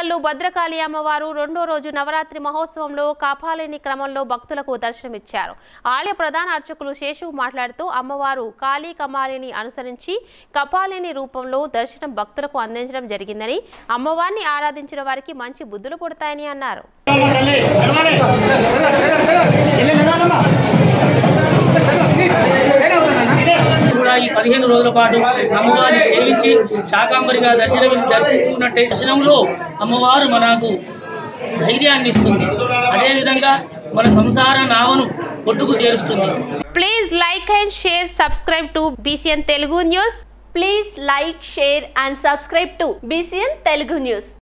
కొత్తపల్లు భద్రకాళి అమ్మవారు రెండో రోజు నవరాత్రి మహోత్సవంలో కాపాలిని క్రమంలో భక్తులకు దర్శనమిచ్చారు ఆలయ ప్రధాన అర్చకులు శేషు మాట్లాడుతూ అమ్మవారు కాళీ కమాలిని అనుసరించి కపాలిని రూపంలో దర్శనం భక్తులకు అందించడం జరిగిందని అమ్మవారిని ఆరాధించిన వారికి మంచి బుద్ధులు పుడతాయని అన్నారు కూడా ఈ పదిహేను రోజుల పాటు అమ్మవారిని సేవించి శాకాంబరిగా దర్శనం దర్శించుకున్నట్టే దర్శనంలో అమ్మవారు మనకు ధైర్యాన్ని ఇస్తుంది అదేవిధంగా మన సంసార నావను ఒడ్డుకు చేరుస్తుంది please like and share subscribe to BCN Telugu news Please like, share and subscribe to BCN Telugu News.